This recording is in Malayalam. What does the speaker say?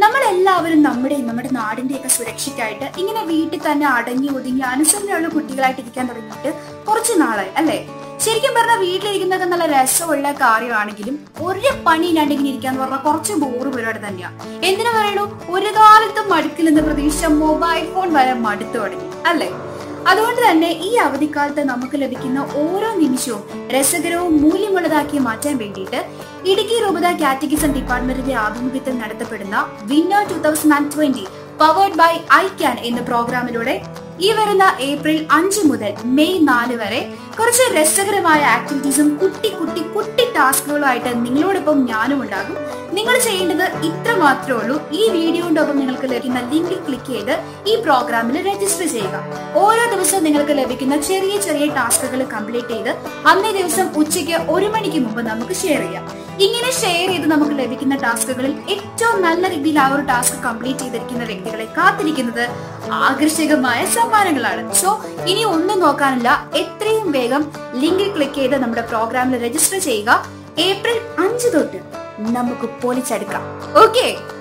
നമ്മളെല്ലാവരും നമ്മുടെയും നമ്മുടെ നാടിന്റെയൊക്കെ സുരക്ഷയ്ക്കായിട്ട് ഇങ്ങനെ വീട്ടിൽ തന്നെ അടങ്ങി ഒതുങ്ങി അനുസരണയുള്ള കുട്ടികളായിട്ട് ഇരിക്കാൻ തുടങ്ങിയിട്ട് കുറച്ച് നാളായി അല്ലേ ശരിക്കും പറഞ്ഞാൽ വീട്ടിലിരിക്കുന്നതൊക്കെ നല്ല രസമുള്ള കാര്യമാണെങ്കിലും ഒരു പണി ഇല്ലാണ്ട് ഇങ്ങനെ ഇരിക്കാന്ന് പറഞ്ഞാൽ കുറച്ച് ബോറ് പരിപാടി തന്നെയാണ് എന്തിനു പറയണു ഒരു കാലത്തും മടുക്കില്ലെന്ന് പ്രതീക്ഷിച്ച മൊബൈൽ ഫോൺ വരെ മടുത്തു തുടങ്ങി അല്ലേ അതുകൊണ്ട് തന്നെ ഈ അവധിക്കാലത്ത് നമുക്ക് ലഭിക്കുന്ന ഓരോ നിമിഷവും രസകരവും മൂല്യമുള്ളതാക്കി മാറ്റാൻ വേണ്ടിയിട്ട് ഇടുക്കി രൂപത കാറ്റഗിസം ഡിപ്പാർട്ട്മെന്റിന്റെ ആഭിമുഖ്യത്തിൽ നടത്തപ്പെടുന്ന winner two thousand and twenty powered by I can എന്ന പ്രോഗ്രാമിലൂടെ ഈ വരുന്ന ഏപ്രിൽ അഞ്ച് മുതൽ മെയ് നാല് വരെ കുറച്ച് രസകരമായ ആക്ടിവിറ്റീസും കുട്ടി കുട്ടി കുട്ടി ടാസ്കുകളുമായിട്ട് നിങ്ങളോടൊപ്പം ഞാനും ഉണ്ടാകും നിങ്ങൾ ചെയ്യേണ്ടത് ഇത്ര മാത്രമേ ഉള്ളൂ ഈ വീഡിയോയുടെ ഒപ്പം നിങ്ങൾക്ക് ലഭിക്കുന്ന ലിങ്കിൽ ക്ലിക്ക് ചെയ്ത് ഈ പ്രോഗ്രാമിൽ രജിസ്റ്റർ ചെയ്യുക ഓരോ ദിവസവും നിങ്ങൾക്ക് ലഭിക്കുന്ന ചെറിയ ചെറിയ ടാസ്കുകൾ കംപ്ലീറ്റ് ചെയ്ത് അന്നേ ദിവസം ഉച്ചയ്ക്ക് ഒരു മണിക്ക് മുമ്പ് നമുക്ക് ഷെയർ ചെയ്യാം ഇങ്ങനെ ഷെയർ ചെയ്ത് നമുക്ക് ലഭിക്കുന്ന ടാസ്കുകളിൽ ഏറ്റവും നല്ല രീതിയിൽ ആ ഒരു ടാസ്ക് കംപ്ലീറ്റ് ചെയ്തിരിക്കുന്ന വ്യക്തികളെ കാത്തിരിക്കുന്നത് ആകർഷകമായ സമ്മാനങ്ങളാണ് സോ ഇനി ഒന്നും നോക്കാനില്ല എത്രയും വേഗം ലിങ്കിൽ ക്ലിക്ക് ചെയ്ത് നമ്മുടെ പ്രോഗ്രാമിൽ രജിസ്റ്റർ ചെയ്യുക ഏപ്രിൽ അഞ്ച് തൊട്ട് നമുക്ക് പൊളിച്ചെടുക്കാം ഓക്കെ